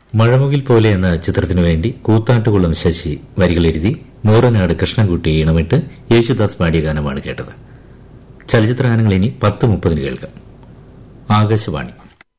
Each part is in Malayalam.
മഴമുകിൽ പോലെ എന്ന ചിത്രത്തിനു വേണ്ടി കൂത്താട്ടുകുളം ശശി വരികൾ എഴുതി നൂറനാട് കൃഷ്ണൻകുട്ടി ഇണമിട്ട് യേശുദാസ് പാടിയ ഗാനമാണ് കേട്ടത് ചലച്ചിത്ര ഗാനങ്ങൾ ഇനി പത്ത് മുപ്പതിന് കേൾക്കാം ആകാശവാണി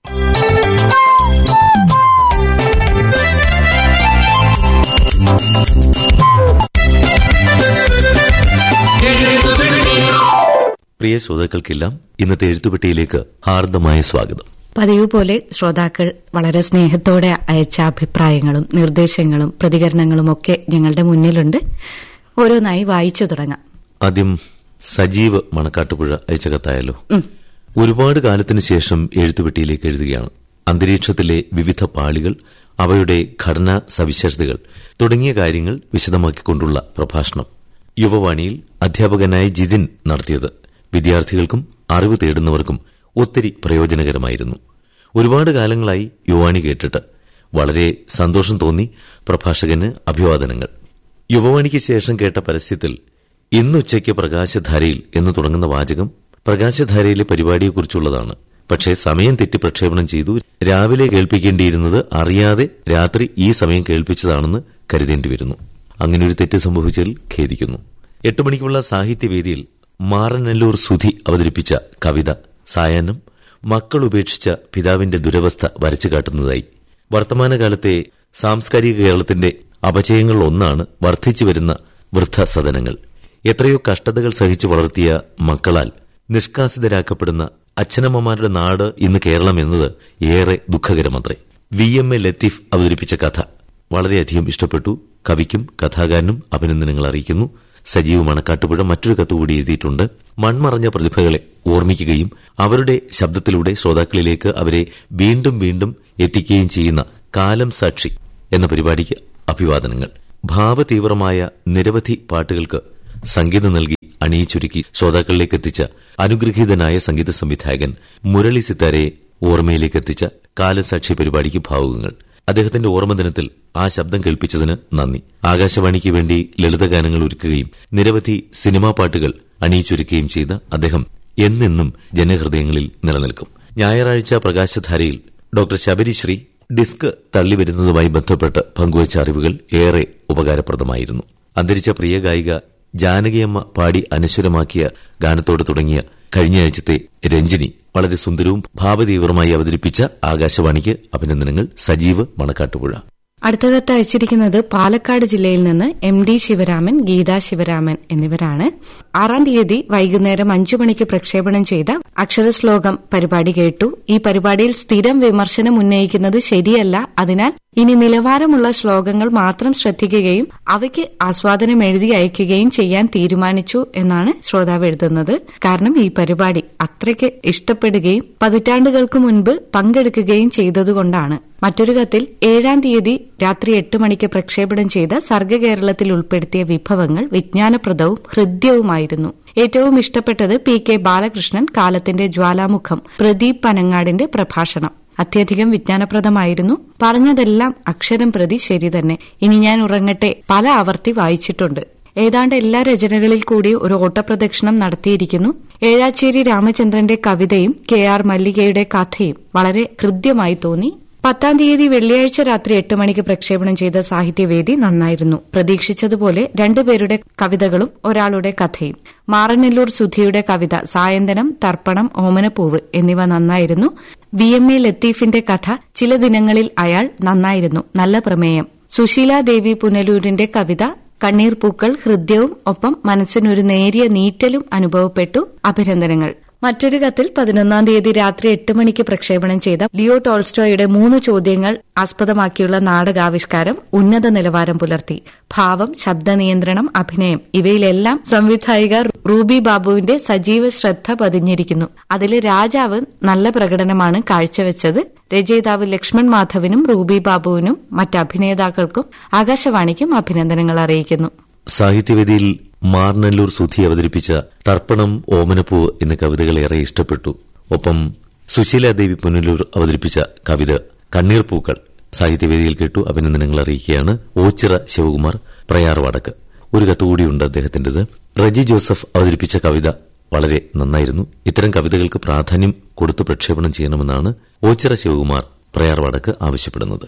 പ്രിയ ശ്രോതാക്കൾക്കെല്ലാം ഇന്നത്തെ എഴുത്തുപെട്ടിയിലേക്ക് ഹാർദമായ സ്വാഗതം പതിവ് പോലെ ശ്രോതാക്കൾ വളരെ സ്നേഹത്തോടെ അയച്ച അഭിപ്രായങ്ങളും നിർദ്ദേശങ്ങളും പ്രതികരണങ്ങളും ഒക്കെ ഞങ്ങളുടെ മുന്നിലുണ്ട് ഓരോന്നായി വായിച്ചു തുടങ്ങാം ആദ്യം സജീവ് മണക്കാട്ടുപുഴ അയച്ച കത്തായല്ലോ ഒരുപാട് കാലത്തിന് ശേഷം എഴുത്തുപെട്ടിയിലേക്ക് എഴുതുകയാണ് അന്തരീക്ഷത്തിലെ വിവിധ പാളികൾ അവയുടെ ഘടനാ സവിശേഷതകൾ തുടങ്ങിയ കാര്യങ്ങൾ വിശദമാക്കിക്കൊണ്ടുള്ള പ്രഭാഷണം യുവവാണിയിൽ അധ്യാപകനായ ജിതിൻ നടത്തിയത് വിദ്യാർത്ഥികൾക്കും അറിവ് തേടുന്നവർക്കും ഒത്തിരി പ്രയോജനകരമായിരുന്നു ഒരുപാട് കാലങ്ങളായി യുവാണി കേട്ടിട്ട് വളരെ സന്തോഷം തോന്നി പ്രഭാഷകന് അഭിവാദനങ്ങൾ യുവവാണിക്ക് ശേഷം കേട്ട പരസ്യത്തിൽ ഇന്നുച്ചയ്ക്ക് പ്രകാശധാരയിൽ എന്ന് തുടങ്ങുന്ന വാചകം പ്രകാശധാരയിലെ പരിപാടിയെക്കുറിച്ചുള്ളതാണ് പക്ഷേ സമയം തെറ്റി പ്രക്ഷേപണം ചെയ്തു രാവിലെ കേൾപ്പിക്കേണ്ടിയിരുന്നത് അറിയാതെ രാത്രി ഈ സമയം കേൾപ്പിച്ചതാണെന്ന് കരുതേണ്ടി വരുന്നു അങ്ങനെ ഒരു തെറ്റ് സംഭവിച്ചതിൽ ഖേദിക്കുന്നു എട്ട് മണിക്കുള്ള സാഹിത്യവേദിയിൽ മാറനല്ലൂർ സുധി അവതരിപ്പിച്ച കവിത സായാഹ്നം മക്കൾ ഉപേക്ഷിച്ച പിതാവിന്റെ ദുരവസ്ഥ വരച്ചു കാട്ടുന്നതായി വർത്തമാനകാലത്തെ സാംസ്കാരിക കേരളത്തിന്റെ അപചയങ്ങളിൽ ഒന്നാണ് വർദ്ധിച്ചു വരുന്ന വൃദ്ധസദനങ്ങൾ എത്രയോ കഷ്ടതകൾ സഹിച്ചു വളർത്തിയ മക്കളാൽ നിഷ്കാസിതരാക്കപ്പെടുന്ന അച്ഛനമ്മമാരുടെ നാട് ഇന്ന് കേരളം എന്നത് ഏറെ ദുഃഖകരമത്രേ വി എം എ ലത്തീഫ് അവതരിപ്പിച്ച കഥ വളരെയധികം ഇഷ്ടപ്പെട്ടു കവിക്കും കഥാകാരനും അഭിനന്ദനങ്ങൾ അറിയിക്കുന്നു സജീവ് മണക്കാട്ടുപുഴ മറ്റൊരു കത്തുകൂടി എഴുതിയിട്ടുണ്ട് മൺമറഞ്ഞ പ്രതിഭകളെ ഓർമ്മിക്കുകയും അവരുടെ ശബ്ദത്തിലൂടെ ശ്രോതാക്കളിലേക്ക് അവരെ വീണ്ടും വീണ്ടും എത്തിക്കുകയും ചെയ്യുന്ന കാലം സാക്ഷി എന്ന പരിപാടിക്ക് അഭിവാദനങ്ങൾ ഭാവതീവ്രമായ നിരവധി പാട്ടുകൾക്ക് സംഗീതം നൽകി അണിയിച്ചൊരുക്കി ശ്രോതാക്കളിലേക്ക് എത്തിച്ച അനുഗ്രഹീതനായ സംഗീത സംവിധായകൻ മുരളി സിത്താരയെ ഓർമ്മയിലേക്ക് എത്തിച്ച കാലസാക്ഷി പരിപാടിക്ക് ഭാവുകങ്ങൾ അദ്ദേഹത്തിന്റെ ഓർമ്മദിനത്തിൽ ആ ശബ്ദം കേൾപ്പിച്ചതിന് നന്ദി ആകാശവാണിക്ക് വേണ്ടി ലളിതഗാനങ്ങൾ ഒരുക്കുകയും നിരവധി സിനിമാ പാട്ടുകൾ അണിയിച്ചൊരുക്കുകയും ചെയ്ത അദ്ദേഹം എന്നെന്നും ജനഹൃദയങ്ങളിൽ നിലനിൽക്കും ഞായറാഴ്ച പ്രകാശധാരയിൽ ഡോക്ടർ ശബരിശ്രീ ഡിസ്ക് തള്ളിവരുന്നതുമായി ബന്ധപ്പെട്ട് പങ്കുവച്ച അറിവുകൾ ഏറെ ഉപകാരപ്രദമായിരുന്നു അന്തരിച്ച പ്രിയ ഗായിക ജാനകിയമ്മ പാടി അനശ്വരമാക്കിയ ഗാനത്തോട് തുടങ്ങിയ കഴിഞ്ഞയാഴ്ചത്തെ രഞ്ജിനി വളരെ സുന്ദരവും ഭാവതീവ്രമായി അവതരിപ്പിച്ച ആകാശവാണിക്ക് അഭിനന്ദനങ്ങൾ സജീവ് മണക്കാട്ടുപുഴ അടുത്ത കത്ത് അയച്ചിരിക്കുന്നത് പാലക്കാട് ജില്ലയിൽ നിന്ന് എം ഡി ശിവരാമൻ ഗീതാ ശിവരാമൻ എന്നിവരാണ് ആറാം തീയതി വൈകുന്നേരം അഞ്ചു മണിക്ക് പ്രക്ഷേപണം ചെയ്ത അക്ഷരശ്ലോകം പരിപാടി കേട്ടു ഈ പരിപാടിയിൽ സ്ഥിരം വിമർശനം ഉന്നയിക്കുന്നത് ശരിയല്ല അതിനാൽ ഇനി നിലവാരമുള്ള ശ്ലോകങ്ങൾ മാത്രം ശ്രദ്ധിക്കുകയും അവയ്ക്ക് ആസ്വാദനം എഴുതി അയക്കുകയും ചെയ്യാൻ തീരുമാനിച്ചു എന്നാണ് ശ്രോതാവ് എഴുതുന്നത് കാരണം ഈ പരിപാടി അത്രയ്ക്ക് ഇഷ്ടപ്പെടുകയും പതിറ്റാണ്ടുകൾക്ക് മുൻപ് പങ്കെടുക്കുകയും ചെയ്തതുകൊണ്ടാണ് മറ്റൊരു കത്തിൽ ഏഴാം തീയതി രാത്രി എട്ട് മണിക്ക് പ്രക്ഷേപണം ചെയ്ത സർഗകേരളത്തിൽ ഉൾപ്പെടുത്തിയ വിഭവങ്ങൾ വിജ്ഞാനപ്രദവും ഹൃദ്യവുമായിരുന്നു ഏറ്റവും ഇഷ്ടപ്പെട്ടത് പി കെ ബാലകൃഷ്ണൻ കാലത്തിന്റെ ജ്വാലാമുഖം പ്രദീപ് പനങ്ങാടിന്റെ പ്രഭാഷണം അത്യധികം വിജ്ഞാനപ്രദമായിരുന്നു പറഞ്ഞതെല്ലാം അക്ഷരം പ്രതി ശരി തന്നെ ഇനി ഞാൻ ഉറങ്ങട്ടെ പല ആവർത്തി വായിച്ചിട്ടുണ്ട് ഏതാണ്ട് എല്ലാ രചനകളിൽ കൂടി ഒരു ഓട്ടപ്രദക്ഷിണം നടത്തിയിരിക്കുന്നു ഏഴാച്ചേരി രാമചന്ദ്രന്റെ കവിതയും കെ ആർ മല്ലികയുടെ കഥയും വളരെ ഹൃദ്യമായി തോന്നി പത്താം തീയതി വെള്ളിയാഴ്ച രാത്രി എട്ട് മണിക്ക് പ്രക്ഷേപണം ചെയ്ത സാഹിത്യവേദി നന്നായിരുന്നു പ്രതീക്ഷിച്ചതുപോലെ രണ്ടുപേരുടെ കവിതകളും ഒരാളുടെ കഥയും മാറനെല്ലൂർ സുധിയുടെ കവിത സായന്തനം തർപ്പണം ഓമനപ്പൂവ് എന്നിവ നന്നായിരുന്നു വി എം എ ലത്തീഫിന്റെ കഥ ചില ദിനങ്ങളിൽ അയാൾ നന്നായിരുന്നു നല്ല പ്രമേയം സുശീല ദേവി പുനലൂരിന്റെ കവിത കണ്ണീർ പൂക്കൾ ഹൃദ്യവും ഒപ്പം മനസ്സിനൊരു നേരിയ നീറ്റലും അനുഭവപ്പെട്ടു അഭിനന്ദനങ്ങൾ മറ്റൊരു കത്തിൽ പതിനൊന്നാം തീയതി രാത്രി എട്ട് മണിക്ക് പ്രക്ഷേപണം ചെയ്ത ലിയോ ടോൾസ്റ്റോയുടെ മൂന്ന് ചോദ്യങ്ങൾ ആസ്പദമാക്കിയുള്ള നാടകാവിഷ്കാരം ഉന്നത നിലവാരം പുലർത്തി ഭാവം ശബ്ദനിയന്ത്രണം അഭിനയം ഇവയിലെല്ലാം സംവിധായിക റൂബി ബാബുവിന്റെ സജീവ ശ്രദ്ധ പതിഞ്ഞിരിക്കുന്നു അതിലെ രാജാവ് നല്ല പ്രകടനമാണ് കാഴ്ചവെച്ചത് രചയിതാവ് ലക്ഷ്മൺ മാധവിനും റൂബി ബാബുവിനും മറ്റ് അഭിനേതാക്കൾക്കും ആകാശവാണിക്കും അഭിനന്ദനങ്ങൾ അറിയിക്കുന്നു സാഹിത്യവേദിയിൽ മാർനല്ലൂർ സുധി അവതരിപ്പിച്ച തർപ്പണം ഓമനപ്പൂ എന്ന കവിതകൾ ഏറെ ഇഷ്ടപ്പെട്ടു ഒപ്പം സുശീലാദേവി പുനലൂർ അവതരിപ്പിച്ച കവിത കണ്ണീർ പൂക്കൾ സാഹിത്യവേദിയിൽ കേട്ടു അഭിനന്ദനങ്ങൾ അറിയിക്കുകയാണ് ഓച്ചിറ ശിവകുമാർ പ്രയാർ വടക്ക് ഒരു കത്തുകൂടിയുണ്ട് അദ്ദേഹത്തിന്റേത് റജി ജോസഫ് അവതരിപ്പിച്ച കവിത വളരെ നന്നായിരുന്നു ഇത്തരം കവിതകൾക്ക് പ്രാധാന്യം കൊടുത്ത് പ്രക്ഷേപണം ചെയ്യണമെന്നാണ് ഓച്ചിറ ശിവകുമാർ പ്രയാർ വടക്ക് ആവശ്യപ്പെടുന്നത്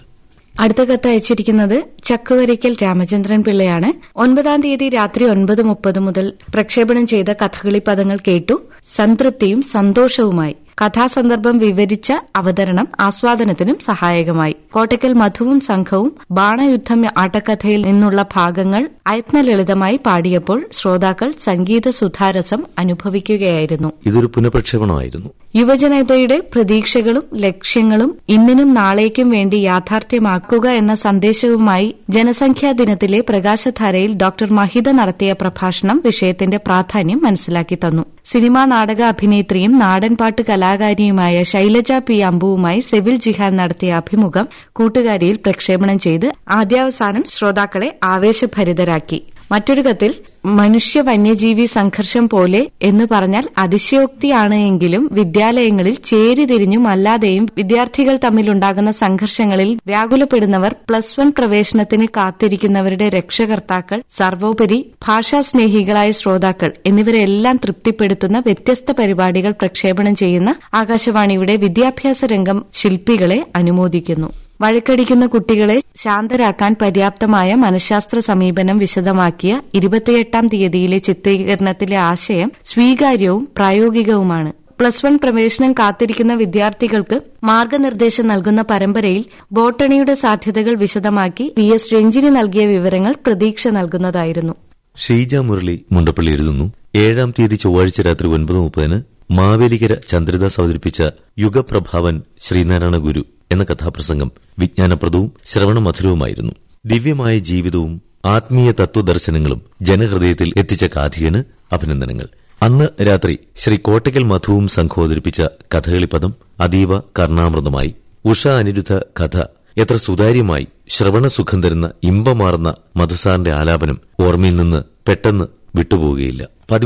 അടുത്ത കത്ത് അയച്ചിരിക്കുന്നത് ചക്കുവരയ്ക്കൽ രാമചന്ദ്രൻ പിള്ളയാണ് ഒൻപതാം തീയതി രാത്രി ഒൻപത് മുപ്പത് മുതൽ പ്രക്ഷേപണം ചെയ്ത കഥകളി പദങ്ങൾ കേട്ടു സംതൃപ്തിയും സന്തോഷവുമായി കഥാസന്ദർഭം വിവരിച്ച അവതരണം ആസ്വാദനത്തിനും സഹായകമായി കോട്ടയ്ക്കൽ മധുവും സംഘവും ബാണയുദ്ധം ആട്ടക്കഥയിൽ നിന്നുള്ള ഭാഗങ്ങൾ അയത്നലളിതമായി പാടിയപ്പോൾ ശ്രോതാക്കൾ സംഗീത സുധാരസം അനുഭവിക്കുകയായിരുന്നു ഇതൊരു പുനഃപ്രക്ഷേപണമായിരുന്നു യുവജനതയുടെ പ്രതീക്ഷകളും ലക്ഷ്യങ്ങളും ഇന്നിനും നാളേക്കും വേണ്ടി യാഥാർത്ഥ്യമാക്കുക എന്ന സന്ദേശവുമായി ജനസംഖ്യാ ദിനത്തിലെ പ്രകാശധാരയിൽ ഡോക്ടർ മഹിത നടത്തിയ പ്രഭാഷണം വിഷയത്തിന്റെ പ്രാധാന്യം മനസ്സിലാക്കി തന്നു സിനിമാ നാടക അഭിനേത്രിയും നാടൻപാട്ട് കലാകാരിയുമായ ശൈലജ പി അമ്പുവുമായി സെവിൽ ജിഹാൻ നടത്തിയ അഭിമുഖം കൂട്ടുകാരിയിൽ പ്രക്ഷേപണം ചെയ്ത് ആദ്യാവസാനം ശ്രോതാക്കളെ ആവേശഭരിതരാക്കി മറ്റൊരു കത്തിൽ മനുഷ്യ വന്യജീവി സംഘർഷം പോലെ എന്ന് പറഞ്ഞാൽ അതിശയോക്തിയാണ് എങ്കിലും വിദ്യാലയങ്ങളിൽ ചേരിതിരിഞ്ഞും അല്ലാതെയും വിദ്യാർത്ഥികൾ തമ്മിലുണ്ടാകുന്ന സംഘർഷങ്ങളിൽ വ്യാകുലപ്പെടുന്നവർ പ്ലസ് വൺ പ്രവേശനത്തിന് കാത്തിരിക്കുന്നവരുടെ രക്ഷകർത്താക്കൾ സർവോപരി ഭാഷാസ്നേഹികളായ ശ്രോതാക്കൾ എന്നിവരെല്ലാം തൃപ്തിപ്പെടുത്തുന്ന വ്യത്യസ്ത പരിപാടികൾ പ്രക്ഷേപണം ചെയ്യുന്ന ആകാശവാണിയുടെ വിദ്യാഭ്യാസ രംഗം ശില്പികളെ അനുമോദിക്കുന്നു വഴക്കടിക്കുന്ന കുട്ടികളെ ശാന്തരാക്കാൻ പര്യാപ്തമായ മനഃശാസ്ത്ര സമീപനം വിശദമാക്കിയ ഇരുപത്തിയെട്ടാം തീയതിയിലെ ചിത്രീകരണത്തിലെ ആശയം സ്വീകാര്യവും പ്രായോഗികവുമാണ് പ്ലസ് വൺ പ്രവേശനം കാത്തിരിക്കുന്ന വിദ്യാർത്ഥികൾക്ക് മാർഗനിർദ്ദേശം നൽകുന്ന പരമ്പരയിൽ ബോട്ടണിയുടെ സാധ്യതകൾ വിശദമാക്കി വി എസ് രഞ്ജിനി നൽകിയ വിവരങ്ങൾ പ്രതീക്ഷ നൽകുന്നതായിരുന്നു ഷീജ മുരളി മുണ്ടപ്പള്ളി എഴുതുന്നു ഏഴാം തീയതി ചൊവ്വാഴ്ച രാത്രി ഒൻപത് മുപ്പതിന് മാവേലിക്കര ചന്ദ്രദാസ് അവതരിപ്പിച്ച യുഗപ്രഭാവൻ ശ്രീനാരായണ ഗുരു എന്ന കഥാപ്രസംഗം വിജ്ഞാനപ്രദവും ശ്രവണമധുരവുമായിരുന്നു ദിവ്യമായ ജീവിതവും ആത്മീയ തത്വദർശനങ്ങളും ജനഹൃദയത്തിൽ എത്തിച്ച കാഥികന് അഭിനന്ദനങ്ങൾ അന്ന് രാത്രി ശ്രീ കോട്ടയ്ക്കൽ മധുവും സംഘവും അവതരിപ്പിച്ച കഥകളിപ്പദം അതീവ കർണാമൃതമായി ഉഷ അനിരുദ്ധ കഥ എത്ര സുതാര്യമായി ശ്രവണസുഖം തരുന്ന ഇമ്പമാർന്ന മധുസാറിന്റെ ആലാപനം ഓർമ്മയിൽ നിന്ന് പെട്ടെന്ന് വിട്ടുപോവുകയില്ല